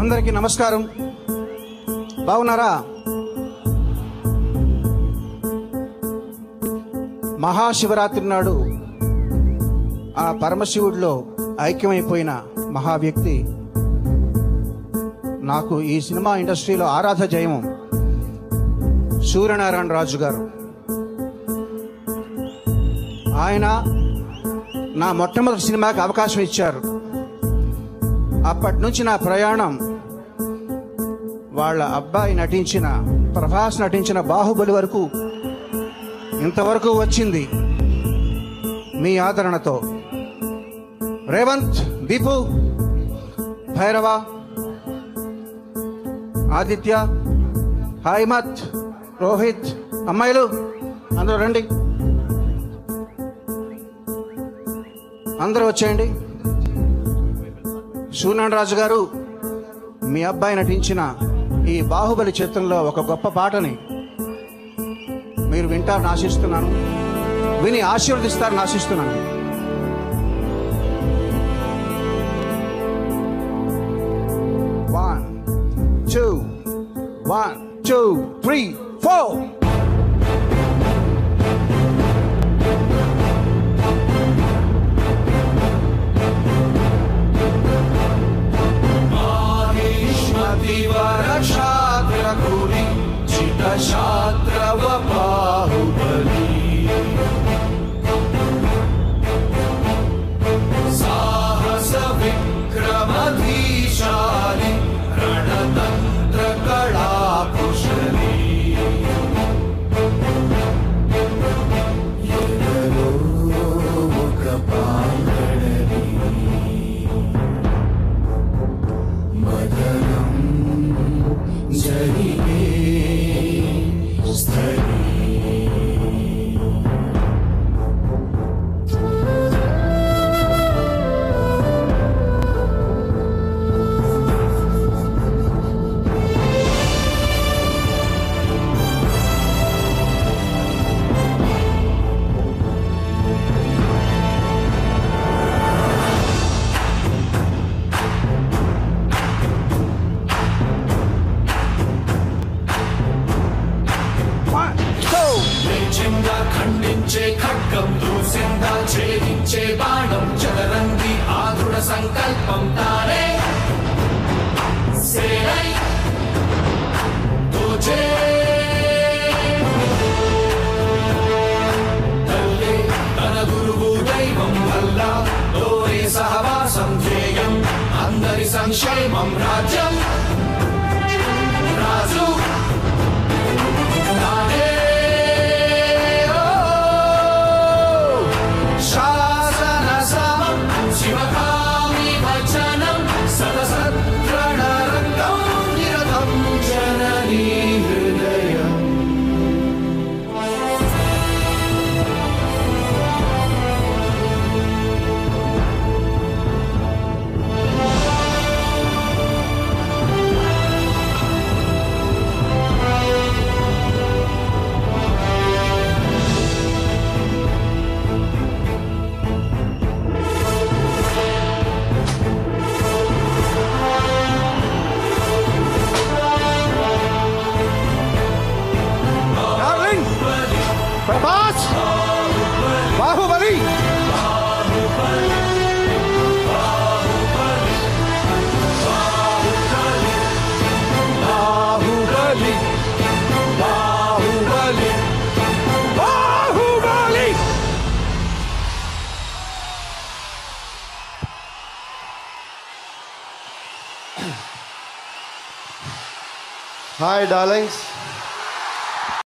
అందరికీ నమస్కారం బాగున్నారా మహాశివరాత్రి నాడు ఆ పరమశివుడిలో ఐక్యమైపోయిన మహా వ్యక్తి నాకు ఈ సినిమా ఇండస్ట్రీలో ఆరాధ జయము సూర్యనారాయణ రాజు గారు ఆయన నా మొట్టమొదటి సినిమాకి అవకాశం ఇచ్చారు అప్పటి నుంచి నా ప్రయాణం వాళ్ళ అబ్బాయి నటించిన ప్రభాస్ నటించిన బాహుబలి వరకు ఇంతవరకు వచ్చింది మీ ఆదరణతో రేవంత్ దీపు భైరవ ఆదిత్య హాయిమత్ రోహిత్ అమ్మాయిలు అందరూ రండి అందరూ వచ్చేయండి సూర్యనారాయణ రాజు గారు మీ అబ్బాయి నటించిన ఈ బాహుబలి చిత్రంలో ఒక గొప్ప పాటని మీరు వింటారని ఆశిస్తున్నాను విని ఆశీర్వదిస్తారని ఆశిస్తున్నాను one two one two three four मतिवरक्षात्रकुरि चितशात्रवबाहुबली साहसविक्रमधीशालि रणतन्त्रकलाकुशली ఎదలో ఒక పాంగడని మదనం జరిగే స్థలి వన్ టూ లేచిందా ఖండించే ఖడ్గం దూసిందా ఛేదించే బాణం చదరంగి ఆధుడ సంకల్పం తానే సేనై తోచే తల్లే తన గురువు దైవం వల్ల తోరే సహవాసం ధ్యేయం అందరి సంక్షేమం రాజ్యం రాజు తానే శాసన సమం శివకామి వచనం సదసత్రణరంగం నిరతం జననీ హృదయం darling Prabhas Baahubali Baahubali Baahubali Baahubali Hi, darlings.